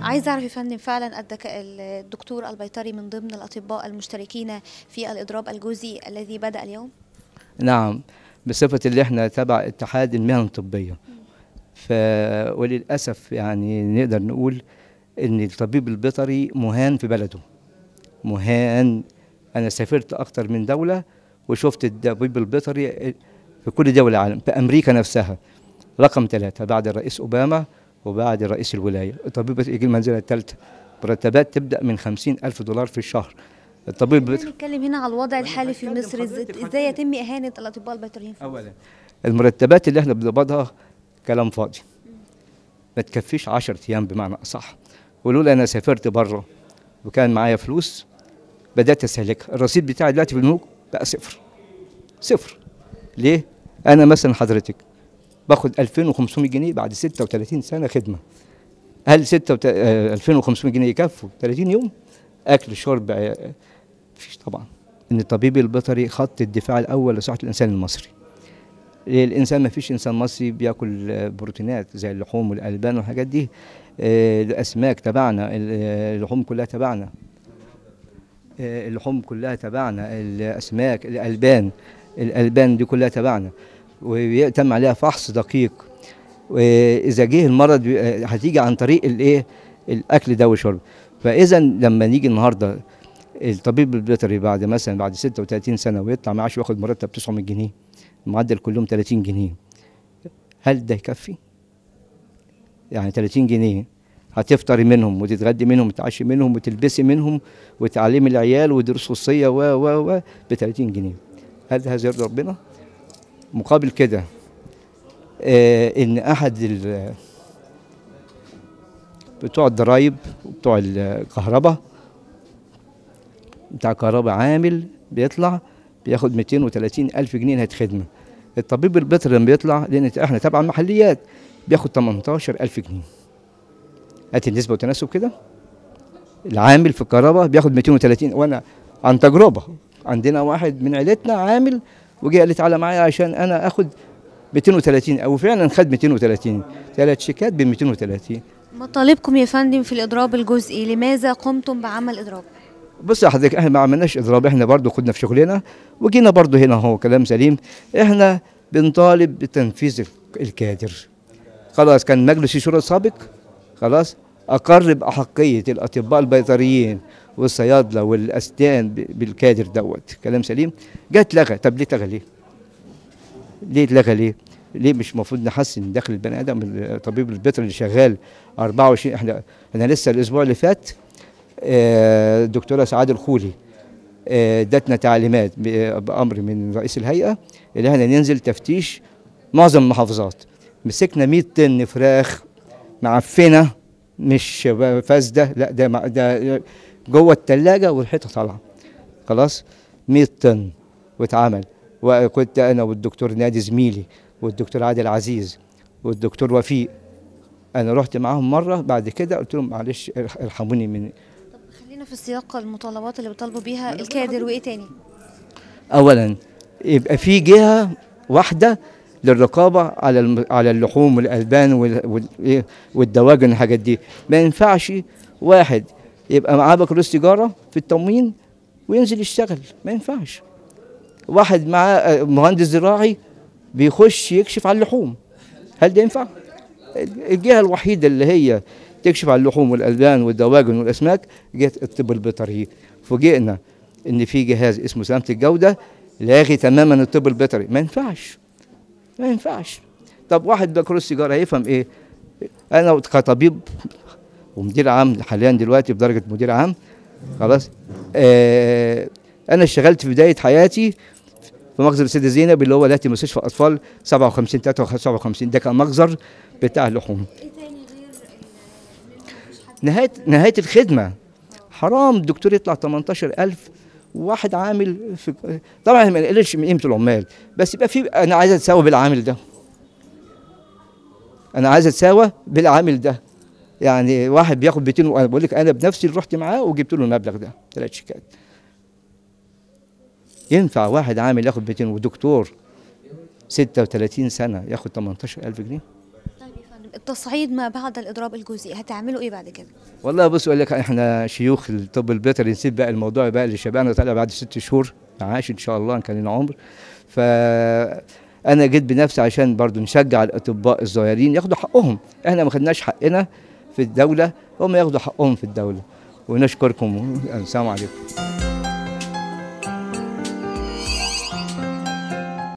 عايزه اعرف يا فندم فعلا الدك... الدكتور البيطري من ضمن الاطباء المشتركين في الاضراب الجزئي الذي بدا اليوم نعم بصفة اللي احنا تبع اتحاد المهن الطبية ف وللأسف يعني نقدر نقول إن الطبيب البيطري مهان في بلده مهان أنا سافرت أكتر من دولة وشفت الطبيب البيطري في كل دول العالم في أمريكا نفسها رقم ثلاثة بعد الرئيس أوباما وبعد رئيس الولاية الطبيب يجي المنزلة الثالثة مرتبات تبدأ من خمسين ألف دولار في الشهر الطبيب البيطري نتكلم هنا على الوضع الحالي في مصر إز- ازاي يتم اهانه الاطباء البيطريين في اولا المرتبات اللي احنا بنقبضها كلام فاضي ما تكفيش 10 ايام بمعنى اصح ولولا انا سافرت بره وكان معايا فلوس بدات استهلكها الرصيد بتاعي دلوقتي في البنوك بقى صفر صفر ليه انا مثلا حضرتك باخد 2500 جنيه بعد 36 سنه خدمه هل 6 وت... آه، 2500 جنيه يكفوا 30 يوم اكل شرب آه، مفيش طبعا ان الطبيب البيطري خط الدفاع الاول لصحه الانسان المصري الانسان ما فيش انسان مصري بياكل آه، بروتينات زي اللحوم والالبان والحاجات دي آه، الاسماك تبعنا ال- آه، اللحوم كلها تبعنا آه، اللحوم كلها تبعنا الاسماك الالبان الالبان دي كلها تبعنا ويتم عليها فحص دقيق واذا جه المرض بي- آه، هتيجي عن طريق الايه الاكل ده والشرب فاذا لما نيجي النهارده الطبيب البيطري بعد مثلا بعد 36 سنه ويطلع معاش وياخد مرتب 900 جنيه معدل كلهم 30 جنيه هل ده يكفي؟ يعني 30 جنيه هتفطري منهم وتتغدي منهم وتعشي منهم وتلبسي منهم وتعلمي العيال ودروس خصوصيه و و و ب 30 جنيه هل هذا يرضي ربنا؟ مقابل كده آه ان احد ال- بتوع الضرايب وبتوع الكهرباء بتاع كهرباء عامل بيطلع بياخد 230 ألف جنيه نهاية خدمة الطبيب البيطري لما بيطلع لأن احنا تبع محليات بياخد 18 ألف جنيه هات النسبة وتناسب كده العامل في الكهرباء بياخد 230 وأنا عن تجربة عندنا واحد من عيلتنا عامل وجه قال لي تعالى معايا عشان أنا آخد 230 أو فعلا خد 230 ثلاث شيكات ب 230 مطالبكم يا فندم في الاضراب الجزئي لماذا قمتم بعمل اضراب بص يا حضرتك احنا ما عملناش اضراب احنا برضو كنا في شغلنا وجينا برضو هنا هو كلام سليم احنا بنطالب بتنفيذ الكادر خلاص كان مجلس الشورى السابق خلاص اقر باحقيه الاطباء البيطريين والصيادله والاسنان ب- بالكادر دوت كلام سليم جت لغى طب ليه اتلغى ليه؟ ليه اتلغى ليه؟ ليه مش المفروض نحسن دخل البني ادم الطبيب البيطري اللي شغال 24 احنا احنا لسه الاسبوع اللي فات آه، الدكتوره سعاد الخولي آه، ادتنا تعليمات ب- بامر من رئيس الهيئه اللي احنا ننزل تفتيش معظم المحافظات مسكنا 100 طن فراخ معفنه مش فاسده لا ده مع- ده جوه الثلاجه والحيطه طالعه خلاص 100 طن واتعمل وكنت انا والدكتور نادي زميلي والدكتور عادل عزيز والدكتور وفيق انا رحت معاهم مره بعد كده قلت لهم معلش ارحموني من طب خلينا في سياق المطالبات اللي بيطالبوا بيها الكادر وايه تاني اولا يبقى في جهه واحده للرقابه على الم- على اللحوم والالبان وال- وال- إيه والدواجن والحاجات دي ما ينفعش واحد يبقى معاه بكالوريوس تجاره في التموين وينزل يشتغل ما ينفعش واحد معاه آه، مهندس زراعي بيخش يكشف على اللحوم هل ده ينفع الجهه الوحيده اللي هي تكشف على اللحوم والالبان والدواجن والاسماك جهه الطب البيطري فوجئنا ان في جهاز اسمه سلامه الجوده لاغي تماما الطب البيطري ما ينفعش ما ينفعش طب واحد بكالوريوس تجاره هيفهم ايه انا كطبيب ومدير عام حاليا دلوقتي بدرجه مدير عام خلاص آه انا اشتغلت في بدايه حياتي في مخزن السيده زينب اللي هو دلوقتي مستشفى اطفال 57 53 ده كان مخزر بتاع اللحوم ايه تاني غير نهايه نهايه الخدمه حرام الدكتور يطلع 18000 وواحد عامل في طبعا ما نقللش من قيمه العمال بس يبقى في انا عايز اتساوى بالعامل ده انا عايز اتساوى بالعامل ده يعني واحد بياخد 200 وانا بقول لك انا بنفسي اللي رحت معاه وجبت له المبلغ ده ثلاث شيكات ينفع واحد عامل ياخد 200 ودكتور 36 سنه ياخد 18000 جنيه طيب يا فندم التصعيد ما بعد الاضراب الجزئي هتعملوا ايه بعد كده والله بص اقول لك احنا شيوخ الطب البيطري نسيب بقى الموضوع بقى اللي شبعنا طالع بعد ست شهور معاش ان شاء الله ان كان لنا عمر ف انا جيت بنفسي عشان برضو نشجع الاطباء الصغيرين ياخدوا حقهم احنا ما خدناش حقنا في الدوله هم ياخدوا حقهم في الدوله ونشكركم السلام عليكم